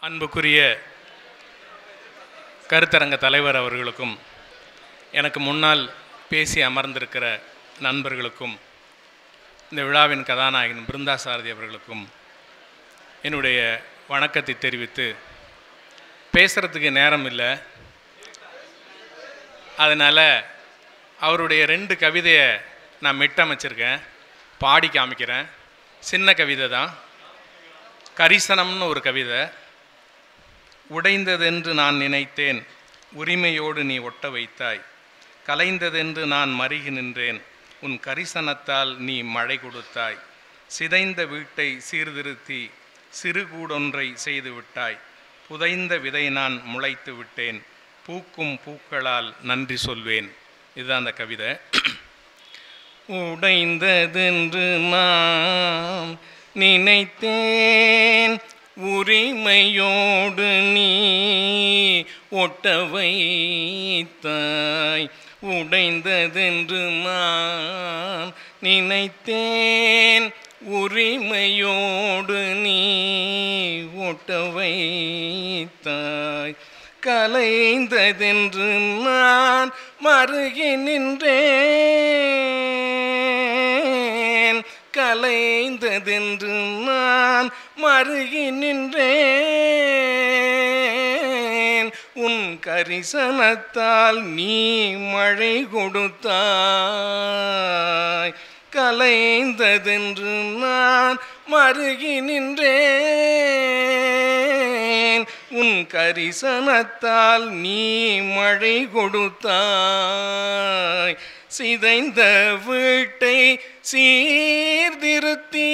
அன்புக்குரிய கருத்தரங்க தலைவர் அவர்களுக்கும் எனக்கு முன்னால் பேசி அமர்ந்திருக்கிற நண்பர்களுக்கும் இந்த விழாவின் கதாநாயகன் பிருந்தா சாரதி அவர்களுக்கும் என்னுடைய வணக்கத்தை தெரிவித்து பேசுகிறதுக்கு நேரம் இல்லை அதனால் அவருடைய ரெண்டு கவிதையை நான் மிட்டமைச்சிருக்கேன் பாடி காமிக்கிறேன் சின்ன கவிதை தான் கரிசனம்னு ஒரு கவிதை உடைந்ததென்று நான் நினைத்தேன் உரிமையோடு நீ ஒட்ட வைத்தாய் கலைந்ததென்று நான் மருகி நின்றேன் உன் கரிசனத்தால் நீ மழை கொடுத்தாய் சிதைந்த வீட்டை சீர்திருத்தி சிறுகூடொன்றை செய்து விட்டாய் புதைந்த விதை நான் முளைத்து விட்டேன் பூக்கும் பூக்களால் நன்றி சொல்வேன் இதுதான் அந்த கவிதை உடைந்ததென்று நாம் நினைத்தேன் உரிமையோடு நீ ஒட்ட வைத்தாய் உடைந்ததென்று நான் நினைத்தேன் உரிமையோடு நீ ஒட்ட வைத்தாய் கலைந்ததென்று நான் மருகி நின்றேன் கலைந்ததென்று நான் மருகி நின்றேன் உன் கரிசனத்தால் நீ மழை கொடுத்தாய் கலைந்ததென்று நான் மருகி நின்றேன் உன் கரிசனத்தால் நீ மழை கொடுத்தாய் சிதைந்த வீட்டை சீர்திருத்தி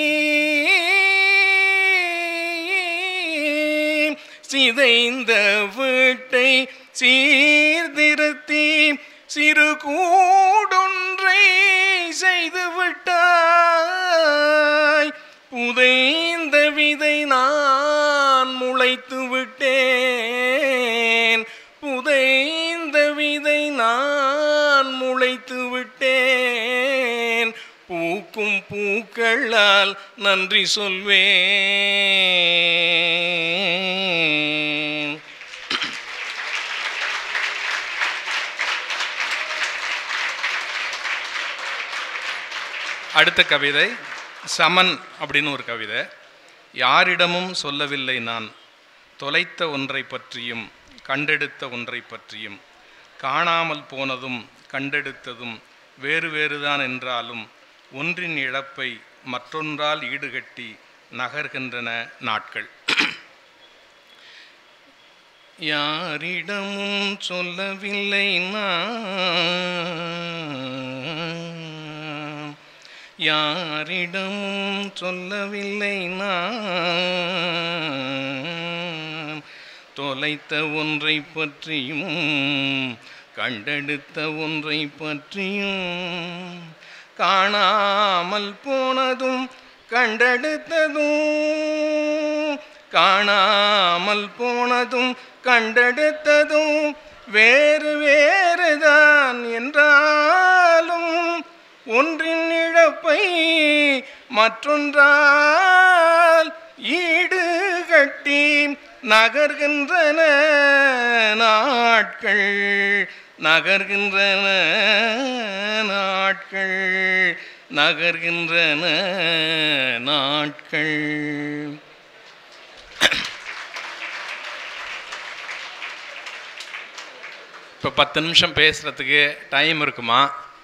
சிதைந்த வீட்டை சீர்திருத்தி சிறு கூடொன்றை செய்து விட்டாய் புதைந்த விதை நான் முளைத்து விட்டேன் புதைந்த விதை நான் முளைத்து விட்டேன் பூக்கும் பூக்களால் நன்றி சொல்வேன் அடுத்த கவிதை சமன் அப்படின்னு ஒரு கவிதை யாரிடமும் சொல்லவில்லை நான் தொலைத்த ஒன்றை பற்றியும் கண்டெடுத்த ஒன்றை பற்றியும் காணாமல் போனதும் கண்டெடுத்ததும் வேறு வேறுதான் என்றாலும் ஒன்றின் இழப்பை மற்றொன்றால் ஈடுகட்டி நகர்கின்றன நாட்கள் யாரிடமும் சொல்லவில்லை நான் யாரிடமும் சொல்லவில்லை நான் தொலைத்த ஒன்றை பற்றியும் கண்டெடுத்த ஒன்றை பற்றியும் காணாமல் போனதும் கண்டெடுத்ததும் காணாமல் போனதும் கண்டெடுத்ததும் வேறு வேறுதான் என்றாலும் ஒன்றின் இழப்பை மற்றொன்றால் ஈடு கட்டி நகர்கின்றன நாட்கள் நகர்கின்றன நாட்கள் நகர்கின்றன நாட்கள் இப்போ பத்து நிமிஷம் பேசுகிறதுக்கு டைம் இருக்குமா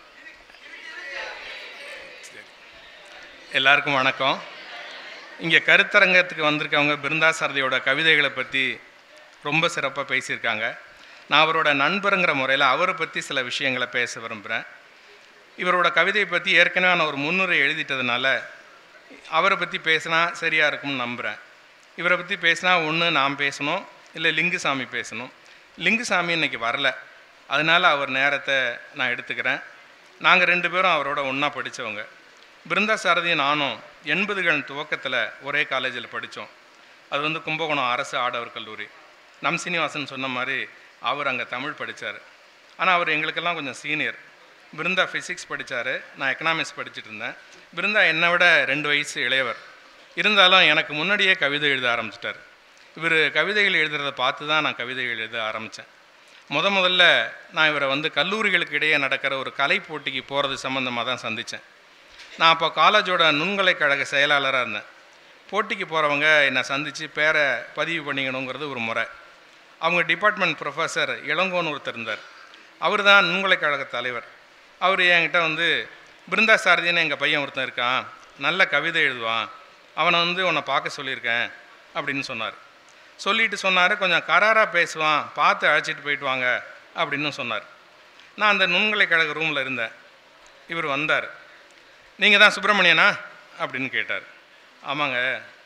எல்லாருக்கும் வணக்கம் இங்கே கருத்தரங்கத்துக்கு வந்திருக்கவங்க பிருந்தா சாரதியோட கவிதைகளை பற்றி ரொம்ப சிறப்பாக பேசியிருக்காங்க நான் அவரோட நண்பருங்கிற முறையில் அவரை பற்றி சில விஷயங்களை பேச விரும்புகிறேன் இவரோட கவிதையை பற்றி ஏற்கனவே நான் ஒரு முன்னுரை எழுதிட்டதுனால அவரை பற்றி பேசினா சரியாக இருக்கும்னு நம்புகிறேன் இவரை பற்றி பேசினா ஒன்று நான் பேசணும் இல்லை லிங்குசாமி பேசணும் லிங்குசாமி இன்னைக்கு வரல அதனால் அவர் நேரத்தை நான் எடுத்துக்கிறேன் நாங்கள் ரெண்டு பேரும் அவரோட ஒன்றா படித்தவங்க பிருந்தா சாரதி நானும் எண்பதுகள் துவக்கத்தில் ஒரே காலேஜில் படித்தோம் அது வந்து கும்பகோணம் அரசு ஆடவர் கல்லூரி நம் சீனிவாசன் சொன்ன மாதிரி அவர் அங்கே தமிழ் படித்தார் ஆனால் அவர் எங்களுக்கெல்லாம் கொஞ்சம் சீனியர் பிருந்தா ஃபிசிக்ஸ் படித்தார் நான் எக்கனாமிக்ஸ் படிச்சுட்டு இருந்தேன் பிருந்தா என்னை விட ரெண்டு வயசு இளையவர் இருந்தாலும் எனக்கு முன்னாடியே கவிதை எழுத ஆரம்பிச்சிட்டார் இவர் கவிதைகள் எழுதுறத பார்த்து தான் நான் கவிதைகள் எழுத ஆரம்பித்தேன் முத முதல்ல நான் இவரை வந்து கல்லூரிகளுக்கு இடையே நடக்கிற ஒரு கலை போட்டிக்கு போகிறது சம்மந்தமாக தான் சந்தித்தேன் நான் அப்போ காலேஜோட நுண்கலைக்கழக செயலாளராக இருந்தேன் போட்டிக்கு போகிறவங்க என்னை சந்தித்து பேரை பதிவு பண்ணிக்கணுங்கிறது ஒரு முறை அவங்க டிபார்ட்மெண்ட் ப்ரொஃபஸர் இளங்கோன்னு ஒருத்தர் இருந்தார் அவர் தான் நுண்கலைக்கழக தலைவர் அவர் என்கிட்ட வந்து பிருந்தா சாரதின்னு எங்கள் பையன் ஒருத்தன் இருக்கான் நல்ல கவிதை எழுதுவான் அவனை வந்து உன்னை பார்க்க சொல்லியிருக்கேன் அப்படின்னு சொன்னார் சொல்லிட்டு சொன்னார் கொஞ்சம் கராராக பேசுவான் பார்த்து அழைச்சிட்டு போயிட்டு வாங்க அப்படின்னு சொன்னார் நான் அந்த நுண்கலைக்கழக ரூமில் இருந்தேன் இவர் வந்தார் நீங்கள் தான் சுப்பிரமணியனா அப்படின்னு கேட்டார் ஆமாங்க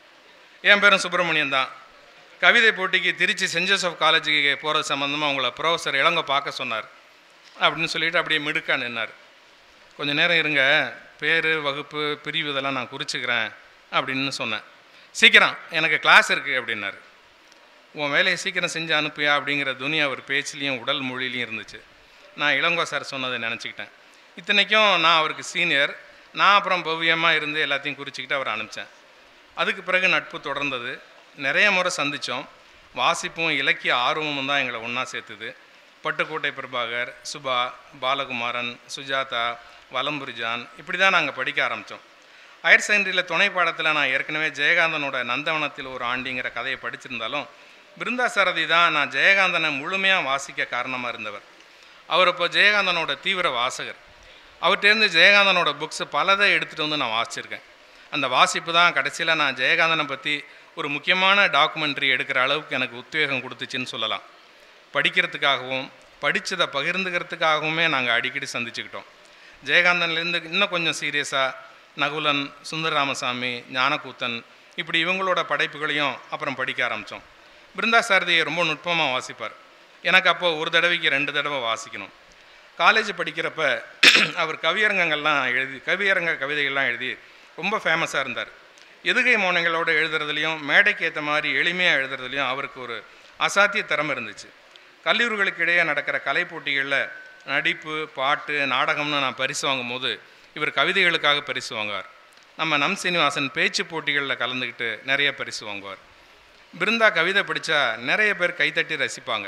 என் பேரும் சுப்பிரமணியன் தான் கவிதை போட்டிக்கு திருச்சி சென்ட் ஜோசப் காலேஜுக்கு போகிறது சம்மந்தமாக உங்களை ப்ரொஃபஸர் இளங்க பார்க்க சொன்னார் அப்படின்னு சொல்லிட்டு அப்படியே மிடுக்கா நின்னார் கொஞ்ச நேரம் இருங்க பேர் வகுப்பு பிரிவு இதெல்லாம் நான் குறிச்சிக்கிறேன் அப்படின்னு சொன்னேன் சீக்கிரம் எனக்கு கிளாஸ் இருக்குது அப்படின்னாரு உன் வேலையை சீக்கிரம் செஞ்சு அனுப்பியா அப்படிங்கிற துணி அவர் பேச்சுலேயும் உடல் மொழியிலையும் இருந்துச்சு நான் இளங்கோ சார் சொன்னதை நினச்சிக்கிட்டேன் இத்தனைக்கும் நான் அவருக்கு சீனியர் நான் அப்புறம் பவ்யமாக இருந்து எல்லாத்தையும் குறிச்சிக்கிட்டு அவரை அனுப்பிச்சேன் அதுக்கு பிறகு நட்பு தொடர்ந்தது நிறைய முறை சந்தித்தோம் வாசிப்பும் இலக்கிய ஆர்வமும் தான் எங்களை ஒன்றா சேர்த்துது பட்டுக்கோட்டை பிரபாகர் சுபா பாலகுமாரன் சுஜாதா வலம்புரிஜான் இப்படி தான் நாங்கள் படிக்க ஆரம்பித்தோம் ஹையர் செகண்டரியில் துணை பாடத்தில் நான் ஏற்கனவே ஜெயகாந்தனோட நந்தவனத்தில் ஒரு ஆண்டிங்கிற கதையை படிச்சிருந்தாலும் பிருந்தா சாரதி தான் நான் ஜெயகாந்தனை முழுமையாக வாசிக்க காரணமாக இருந்தவர் அவர் இப்போ ஜெயகாந்தனோட தீவிர வாசகர் அவர்கிட்டேருந்து ஜெயகாந்தனோட புக்ஸ் பலதை எடுத்துகிட்டு வந்து நான் வாசிச்சிருக்கேன் அந்த வாசிப்பு தான் கடைசியில் நான் ஜெயகாந்தனை பற்றி ஒரு முக்கியமான டாக்குமெண்ட்ரி எடுக்கிற அளவுக்கு எனக்கு உத்வேகம் கொடுத்துச்சின்னு சொல்லலாம் படிக்கிறதுக்காகவும் படித்ததை பகிர்ந்துக்கிறதுக்காகவுமே நாங்கள் அடிக்கடி சந்திச்சுக்கிட்டோம் ஜெயகாந்தன்லேருந்து இன்னும் கொஞ்சம் சீரியஸாக நகுலன் சுந்தர ராமசாமி ஞானக்கூத்தன் இப்படி இவங்களோட படைப்புகளையும் அப்புறம் படிக்க ஆரம்பித்தோம் பிருந்தா சாரதியை ரொம்ப நுட்பமாக வாசிப்பார் எனக்கு அப்போது ஒரு தடவைக்கு ரெண்டு தடவை வாசிக்கணும் காலேஜ் படிக்கிறப்ப அவர் கவியரங்கங்கள்லாம் எழுதி கவியரங்க கவிதைகள்லாம் எழுதி ரொம்ப ஃபேமஸாக இருந்தார் எதுகை மௌனங்களோட எழுதுறதுலையும் மேடைக்கு ஏற்ற மாதிரி எளிமையாக எழுதுறதுலையும் அவருக்கு ஒரு அசாத்திய திறமை இருந்துச்சு கல்லூரிகளுக்கு இடையே நடக்கிற கலை போட்டிகளில் நடிப்பு பாட்டு நாடகம்னு நான் பரிசு வாங்கும்போது இவர் கவிதைகளுக்காக பரிசு வாங்குவார் நம்ம நம் சீனிவாசன் பேச்சு போட்டிகளில் கலந்துக்கிட்டு நிறைய பரிசு வாங்குவார் பிருந்தா கவிதை படித்தா நிறைய பேர் கைத்தட்டி ரசிப்பாங்க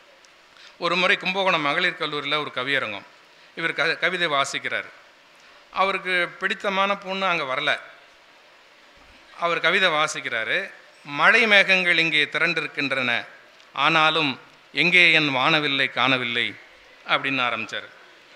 ஒரு முறை கும்பகோணம் மகளிர் கல்லூரியில் ஒரு கவியரங்கம் இவர் க கவிதை வாசிக்கிறார் அவருக்கு பிடித்தமான பொண்ணு அங்கே வரல அவர் கவிதை வாசிக்கிறாரு மழை மேகங்கள் இங்கே திரண்டிருக்கின்றன ஆனாலும் எங்கே என் வானவில்லை காணவில்லை அப்படின்னு ஆரம்பித்தார்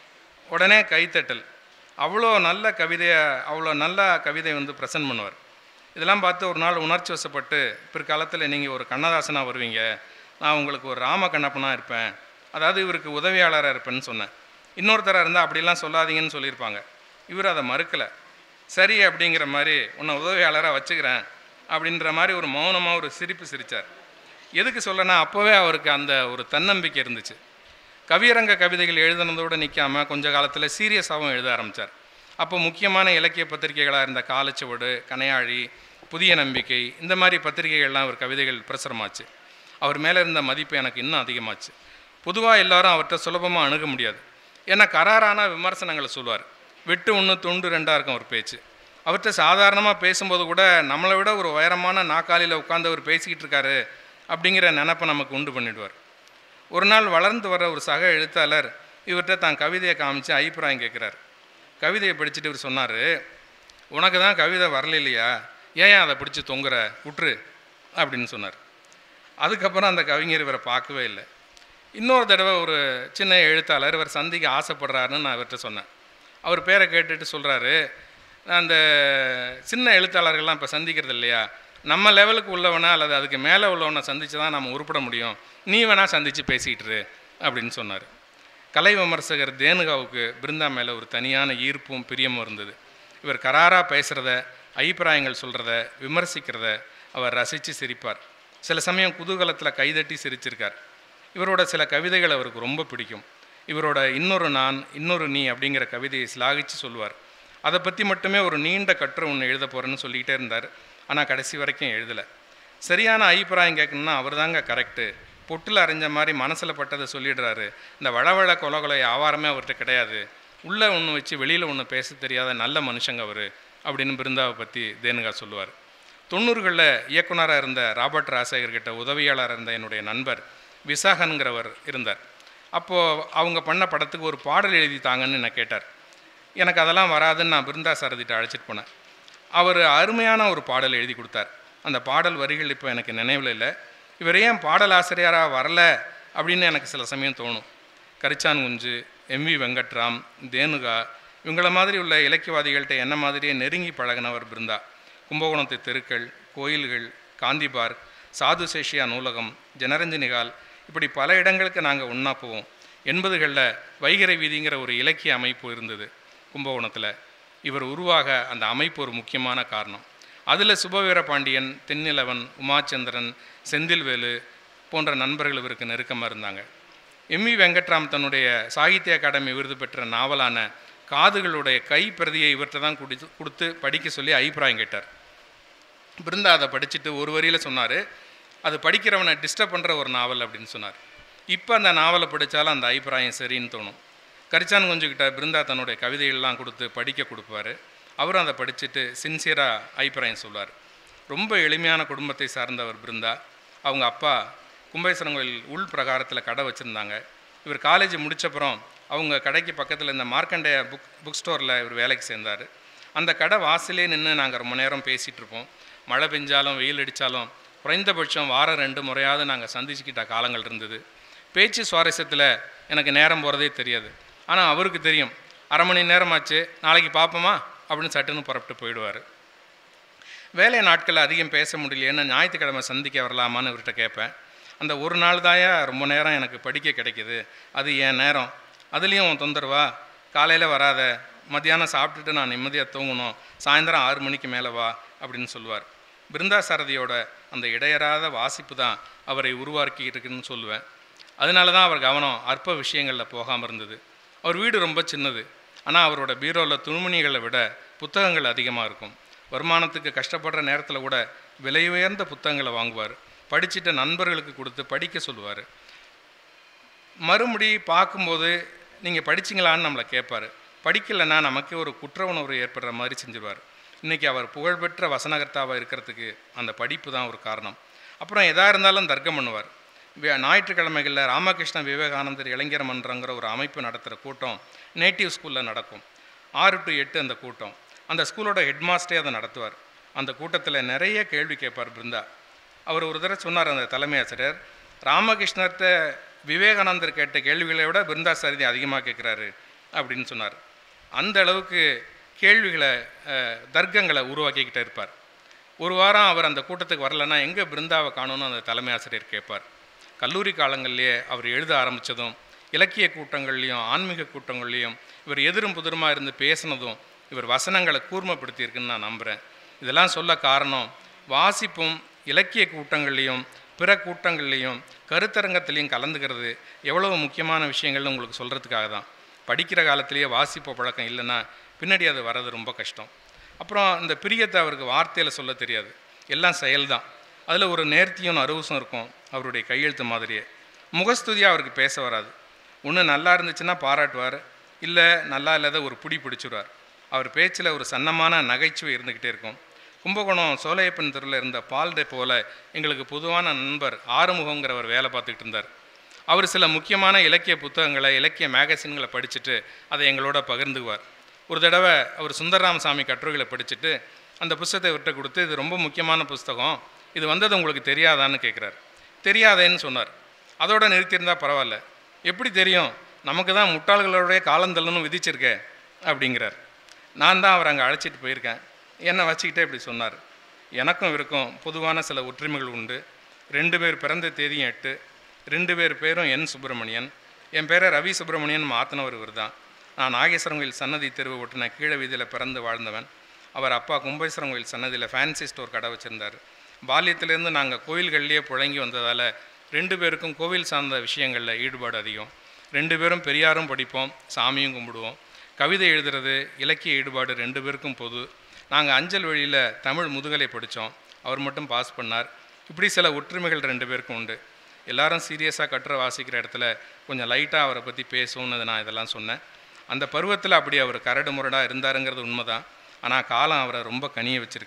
உடனே கைத்தட்டல் அவ்வளோ நல்ல கவிதையை அவ்வளோ நல்ல கவிதை வந்து ப்ரெசன்ட் பண்ணுவார் இதெல்லாம் பார்த்து ஒரு நாள் உணர்ச்சி வசப்பட்டு பிற்காலத்தில் நீங்கள் ஒரு கண்ணதாசனாக வருவீங்க நான் உங்களுக்கு ஒரு ராம கண்ணப்பனாக இருப்பேன் அதாவது இவருக்கு உதவியாளராக இருப்பேன்னு சொன்னேன் இன்னொருத்தராக இருந்தால் அப்படிலாம் சொல்லாதீங்கன்னு சொல்லியிருப்பாங்க இவர் அதை மறுக்கலை சரி அப்படிங்கிற மாதிரி உன்னை உதவியாளராக வச்சுக்கிறேன் அப்படின்ற மாதிரி ஒரு மௌனமாக ஒரு சிரிப்பு சிரித்தார் எதுக்கு சொல்லனா அப்போவே அவருக்கு அந்த ஒரு தன்னம்பிக்கை இருந்துச்சு கவியரங்க கவிதைகள் எழுதுனதோடு நிற்காம கொஞ்ச காலத்தில் சீரியஸாகவும் எழுத ஆரம்பித்தார் அப்போ முக்கியமான இலக்கிய பத்திரிகைகளாக இருந்த காலச்சுவடு கனையாழி புதிய நம்பிக்கை இந்த மாதிரி பத்திரிகைகள்லாம் அவர் கவிதைகள் பிரசுரமாச்சு அவர் மேலே இருந்த மதிப்பு எனக்கு இன்னும் அதிகமாச்சு பொதுவாக எல்லாரும் அவர்கிட்ட சுலபமாக அணுக முடியாது ஏன்னா கராரான விமர்சனங்களை சொல்லுவார் வெட்டு ஒன்று துண்டு ரெண்டாக இருக்கும் ஒரு பேச்சு அவர்கிட்ட சாதாரணமாக பேசும்போது கூட நம்மளை விட ஒரு உயரமான நாக்காலியில் உட்காந்து அவர் பேசிக்கிட்டு இருக்காரு அப்படிங்கிற நினப்பை நமக்கு உண்டு பண்ணிடுவார் ஒரு நாள் வளர்ந்து வர ஒரு சக எழுத்தாளர் இவர்கிட்ட தான் கவிதையை காமிச்சு அபிப்பிராயம் கேட்குறார் கவிதையை படிச்சுட்டு இவர் சொன்னார் உனக்கு தான் கவிதை வரல இல்லையா ஏன் அதை பிடிச்சி தொங்குற விட்டுரு அப்படின்னு சொன்னார் அதுக்கப்புறம் அந்த கவிஞர் இவரை பார்க்கவே இல்லை இன்னொரு தடவை ஒரு சின்ன எழுத்தாளர் இவர் சந்திக்க ஆசைப்படுறாருன்னு நான் இவர்கிட்ட சொன்னேன் அவர் பேரை கேட்டுட்டு சொல்கிறாரு அந்த சின்ன எழுத்தாளர்கள்லாம் இப்போ சந்திக்கிறது இல்லையா நம்ம லெவலுக்கு உள்ளவனா அல்லது அதுக்கு மேலே உள்ளவனை சந்தித்து தான் நம்ம உருப்பட முடியும் நீ வேணால் சந்தித்து பேசிக்கிட்டு இரு அப்படின்னு சொன்னார் கலை விமர்சகர் தேனுகாவுக்கு பிருந்தா மேலே ஒரு தனியான ஈர்ப்பும் பிரியமும் இருந்தது இவர் கராராக பேசுகிறத அபிப்பிராயங்கள் சொல்கிறத விமர்சிக்கிறத அவர் ரசித்து சிரிப்பார் சில சமயம் குதூகலத்தில் கைதட்டி சிரிச்சிருக்கார் இவரோட சில கவிதைகள் அவருக்கு ரொம்ப பிடிக்கும் இவரோட இன்னொரு நான் இன்னொரு நீ அப்படிங்கிற கவிதையை சிலாகிச்சு சொல்லுவார் அதை பற்றி மட்டுமே ஒரு நீண்ட கட்டுரை ஒன்று எழுத போகிறேன்னு சொல்லிக்கிட்டே இருந்தார் ஆனால் கடைசி வரைக்கும் எழுதலை சரியான அபிப்பிராயம் கேட்கணும்னா அவர் தாங்க கரெக்டு பொட்டில் அரைஞ்ச மாதிரி மனசில் பட்டதை சொல்லிடுறாரு இந்த வளவள கொல கொலை ஆவாரமே அவர்கிட்ட கிடையாது உள்ளே ஒன்று வச்சு வெளியில் ஒன்று பேச தெரியாத நல்ல மனுஷங்க அவர் அப்படின்னு பிருந்தாவை பற்றி தேனுகா சொல்லுவார் தொண்ணூறுகளில் இயக்குனராக இருந்த ராபர்ட் ராசேகர்கிட்ட உதவியாளராக இருந்த என்னுடைய நண்பர் விசாகன்கிறவர் இருந்தார் அப்போது அவங்க பண்ண படத்துக்கு ஒரு பாடல் எழுதி தாங்கன்னு என்ன கேட்டார் எனக்கு அதெல்லாம் வராதுன்னு நான் பிருந்தா சாரதிட்ட அழைச்சிட்டு போனேன் அவர் அருமையான ஒரு பாடல் எழுதி கொடுத்தார் அந்த பாடல் வரிகள் இப்போ எனக்கு நினைவில் இல்லை இவர் ஏன் பாடல் ஆசிரியராக வரல அப்படின்னு எனக்கு சில சமயம் தோணும் கரிச்சான் குஞ்சு எம்வி வெங்கட்ராம் தேனுகா இவங்கள மாதிரி உள்ள இலக்கியவாதிகள்கிட்ட என்ன மாதிரியே நெருங்கி பழகினவர் பிருந்தா கும்பகோணத்து தெருக்கள் கோயில்கள் காந்தி பார்க் சாது சேஷியா நூலகம் ஜனரஞ்சனி ஹால் இப்படி பல இடங்களுக்கு நாங்கள் ஒன்றா போவோம் எண்பதுகளில் வைகரை வீதிங்கிற ஒரு இலக்கிய அமைப்பு இருந்தது கும்பகோணத்தில் இவர் உருவாக அந்த அமைப்பு ஒரு முக்கியமான காரணம் அதில் சுபவீர பாண்டியன் தென்னிலவன் உமாச்சந்திரன் செந்தில்வேலு போன்ற நண்பர்கள் இவருக்கு நெருக்கமாக இருந்தாங்க எம்வி வெங்கட்ராம் தன்னுடைய சாகித்ய அகாடமி விருது பெற்ற நாவலான காதுகளுடைய கை பிரதியை இவர்கிட்ட தான் குடித்து கொடுத்து படிக்க சொல்லி அபிப்பிராயம் கேட்டார் பிருந்தா அதை படிச்சுட்டு ஒரு வரியில் சொன்னார் அது படிக்கிறவனை டிஸ்டர்ப் பண்ணுற ஒரு நாவல் அப்படின்னு சொன்னார் இப்போ அந்த நாவலை படித்தாலும் அந்த அபிப்பிராயம் சரின்னு தோணும் கரிச்சான் குஞ்சுக்கிட்ட பிருந்தா தன்னுடைய கவிதைகள்லாம் கொடுத்து படிக்க கொடுப்பாரு அவரும் அதை படிச்சுட்டு சின்சியராக அபிப்பிராயம் சொல்வார் ரொம்ப எளிமையான குடும்பத்தை சார்ந்தவர் பிருந்தா அவங்க அப்பா கும்பேஸ்வரம் கோயில் உள் பிரகாரத்தில் கடை வச்சுருந்தாங்க இவர் காலேஜ் முடிச்சப்புறம் அவங்க கடைக்கு பக்கத்தில் இந்த மார்க்கண்டேய புக் புக் ஸ்டோரில் இவர் வேலைக்கு சேர்ந்தார் அந்த கடை வாசலே நின்று நாங்கள் ரொம்ப நேரம் பேசிகிட்டு இருப்போம் மழை பெஞ்சாலும் வெயில் அடித்தாலும் குறைந்தபட்சம் வாரம் ரெண்டு முறையாவது நாங்கள் சந்திச்சுக்கிட்ட காலங்கள் இருந்தது பேச்சு சுவாரஸ்யத்தில் எனக்கு நேரம் போகிறதே தெரியாது ஆனால் அவருக்கு தெரியும் அரை மணி நேரமாச்சு நாளைக்கு பார்ப்போமா அப்படின்னு சட்டுன்னு புறப்பட்டு போயிடுவார் வேலை நாட்களில் அதிகம் பேச முடியலையேன்னு ஞாயிற்றுக்கிழமை சந்திக்க வரலாமான்னு இவர்கிட்ட கேட்பேன் அந்த ஒரு நாள் தாயா ரொம்ப நேரம் எனக்கு படிக்க கிடைக்குது அது என் நேரம் அதுலேயும் உன் தொந்தரவா காலையில் வராத மத்தியானம் சாப்பிட்டுட்டு நான் நிம்மதியாக தூங்கணும் சாயந்தரம் ஆறு மணிக்கு மேலே வா அப்படின்னு சொல்லுவார் பிருந்தா சாரதியோட அந்த இடையறாத வாசிப்பு தான் அவரை உருவாக்கிட்டு இருக்குன்னு சொல்லுவேன் அதனால தான் அவர் கவனம் அற்ப விஷயங்களில் போகாமல் இருந்தது அவர் வீடு ரொம்ப சின்னது ஆனால் அவரோட பீரோவில் துணிமணிகளை விட புத்தகங்கள் அதிகமாக இருக்கும் வருமானத்துக்கு கஷ்டப்படுற நேரத்தில் கூட விலை உயர்ந்த புத்தகங்களை வாங்குவார் படிச்சுட்டு நண்பர்களுக்கு கொடுத்து படிக்க சொல்லுவார் மறுபடி பார்க்கும்போது நீங்கள் படிச்சிங்களான்னு நம்மளை கேட்பார் படிக்கலைன்னா நமக்கு ஒரு குற்ற உணர்வு ஏற்படுற மாதிரி செஞ்சிருவார் இன்றைக்கி அவர் புகழ்பெற்ற வசனகர்த்தாவாக இருக்கிறதுக்கு அந்த படிப்பு தான் ஒரு காரணம் அப்புறம் எதாக இருந்தாலும் தர்க்கம் பண்ணுவார் வே- ஞாயிற்றுக்கிழமைகளில் ராமகிருஷ்ண விவேகானந்தர் இளைஞர் மன்றங்கிற ஒரு அமைப்பு நடத்துகிற கூட்டம் நேட்டிவ் ஸ்கூலில் நடக்கும் ஆறு டு எட்டு அந்த கூட்டம் அந்த ஸ்கூலோட ஹெட்மாஸ்டரே அதை நடத்துவார் அந்த கூட்டத்தில் நிறைய கேள்வி கேட்பார் பிருந்தா அவர் ஒரு தடவை சொன்னார் அந்த தலைமை ஆசிரியர் ராமகிருஷ்ணர்கிட்ட விவேகானந்தர் கேட்ட கேள்விகளை விட பிருந்தா சாரதி அதிகமாக கேட்குறாரு அப்படின்னு சொன்னார் அந்த அளவுக்கு கேள்விகளை அஹ், தர்க்கங்களை உருவாக்கிக்கிட்டே இருப்பார் ஒரு வாரம் அவர் அந்த கூட்டத்துக்கு வரலன்னா எங்கே பிருந்தாவை காணணும்னு அந்த தலைமை ஆசிரியர் கேட்பார் கல்லூரி காலங்கள்லேயே அவர் எழுத ஆரம்பித்ததும் இலக்கிய கூட்டங்கள்லேயும் ஆன்மீக கூட்டங்கள்லேயும் இவர் எதிரும் புதிருமா இருந்து பேசினதும் இவர் வசனங்களை கூர்மைப்படுத்தியிருக்குன்னு நான் நம்புகிறேன் இதெல்லாம் சொல்ல காரணம் வாசிப்பும் இலக்கிய கூட்டங்கள்லேயும் பிற கூட்டங்கள்லேயும் கருத்தரங்கத்திலையும் கலந்துக்கிறது எவ்வளவு முக்கியமான விஷயங்கள்னு உங்களுக்கு சொல்கிறதுக்காக தான் படிக்கிற காலத்திலேயே வாசிப்பு பழக்கம் இல்லைன்னா பின்னாடி அது வர்றது ரொம்ப கஷ்டம் அப்புறம் இந்த பிரியத்தை அவருக்கு வார்த்தையில் சொல்ல தெரியாது எல்லாம் செயல்தான் அதில் ஒரு நேர்த்தியும் அருவசும் இருக்கும் அவருடைய கையெழுத்து மாதிரியே முகஸ்துதியாக அவருக்கு பேச வராது ஒன்று நல்லா இருந்துச்சுன்னா பாராட்டுவார் இல்லை நல்லா இல்லாத ஒரு புடி பிடிச்சிருவார் அவர் பேச்சில் ஒரு சன்னமான நகைச்சுவை இருந்துக்கிட்டே இருக்கும் கும்பகோணம் சோலையப்பன் தெருவில் இருந்த பால் டெப்போல எங்களுக்கு பொதுவான நண்பர் ஆறுமுகங்கிறவர் வேலை பார்த்துக்கிட்டு இருந்தார் அவர் சில முக்கியமான இலக்கிய புத்தகங்களை இலக்கிய மேகசின்களை படிச்சுட்டு அதை எங்களோட பகிர்ந்துக்குவார் ஒரு தடவை அவர் சுந்தரராமசாமி கட்டுரைகளை படிச்சுட்டு அந்த புஸ்தகத்தை விட்டு கொடுத்து இது ரொம்ப முக்கியமான புஸ்தகம் இது வந்தது உங்களுக்கு தெரியாதான்னு கேட்குறாரு தெரியாதேன்னு சொன்னார் அதோட நிறுத்தியிருந்தா பரவாயில்ல எப்படி தெரியும் நமக்கு தான் முட்டாள்களோடைய காலந்தள்ளணும் விதிச்சிருக்கே அப்படிங்கிறார் நான் தான் அவர் அங்கே அழைச்சிட்டு போயிருக்கேன் என்னை வச்சுக்கிட்டே இப்படி சொன்னார் எனக்கும் இவருக்கும் பொதுவான சில ஒற்றுமைகள் உண்டு ரெண்டு பேர் பிறந்த தேதியும் எட்டு ரெண்டு பேர் பேரும் என் சுப்பிரமணியன் என் பேரை ரவி சுப்பிரமணியன் மாற்றினவர் இவர் தான் நான் நாகேஸ்வரம் கோயில் சன்னதி தெருவு ஒட்டின கீழே வீதியில் பிறந்து வாழ்ந்தவன் அவர் அப்பா கும்பேஸ்வரம் கோயில் சன்னதியில் ஃபேன்சி ஸ்டோர் கடை வச்சுருந்தார் பால்யத்திலேருந்து நாங்கள் கோயில்கள்லேயே புழங்கி வந்ததால் ரெண்டு பேருக்கும் கோவில் சார்ந்த விஷயங்களில் ஈடுபாடு அதிகம் ரெண்டு பேரும் பெரியாரும் படிப்போம் சாமியும் கும்பிடுவோம் கவிதை எழுதுறது இலக்கிய ஈடுபாடு ரெண்டு பேருக்கும் பொது நாங்கள் அஞ்சல் வழியில் தமிழ் முதுகலை படித்தோம் அவர் மட்டும் பாஸ் பண்ணார் இப்படி சில ஒற்றுமைகள் ரெண்டு பேருக்கும் உண்டு எல்லாரும் சீரியஸாக கட்டுரை வாசிக்கிற இடத்துல கொஞ்சம் லைட்டாக அவரை பற்றி பேசணும்னு நான் இதெல்லாம் சொன்னேன் அந்த பருவத்தில் அப்படி அவர் கரடு முரடாக இருந்தாருங்கிறது உண்மைதான் ஆனால் காலம் அவரை ரொம்ப கனிய வச்சிருக்கு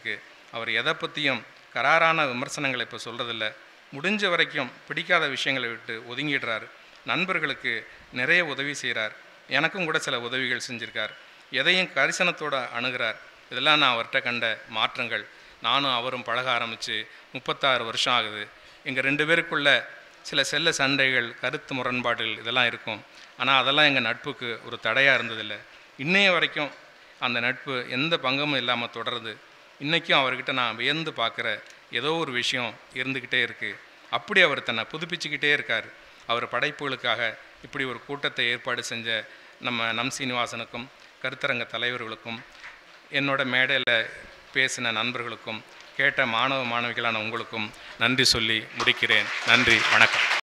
அவர் எதை பற்றியும் கராரான விமர்சனங்களை இப்போ சொல்கிறதில்ல முடிஞ்ச வரைக்கும் பிடிக்காத விஷயங்களை விட்டு ஒதுங்கிடுறாரு நண்பர்களுக்கு நிறைய உதவி செய்கிறார் எனக்கும் கூட சில உதவிகள் செஞ்சிருக்கார் எதையும் கரிசனத்தோட அணுகிறார் இதெல்லாம் நான் அவர்கிட்ட கண்ட மாற்றங்கள் நானும் அவரும் பழக ஆரம்பித்து முப்பத்தாறு வருஷம் ஆகுது எங்கள் ரெண்டு பேருக்குள்ள சில செல்ல சண்டைகள் கருத்து முரண்பாடுகள் இதெல்லாம் இருக்கும் ஆனால் அதெல்லாம் எங்கள் நட்புக்கு ஒரு தடையாக இருந்ததில்லை இன்னைய வரைக்கும் அந்த நட்பு எந்த பங்கமும் இல்லாமல் தொடருது இன்றைக்கும் அவர்கிட்ட நான் வியந்து பார்க்குற ஏதோ ஒரு விஷயம் இருந்துக்கிட்டே இருக்குது அப்படி அவர் தன்னை புதுப்பிச்சுக்கிட்டே இருக்கார் அவர் படைப்புகளுக்காக இப்படி ஒரு கூட்டத்தை ஏற்பாடு செஞ்ச நம்ம நம் சீனிவாசனுக்கும் கருத்தரங்க தலைவர்களுக்கும் என்னோட மேடையில் பேசின நண்பர்களுக்கும் கேட்ட மாணவ மாணவிகளான உங்களுக்கும் நன்றி சொல்லி முடிக்கிறேன் நன்றி வணக்கம்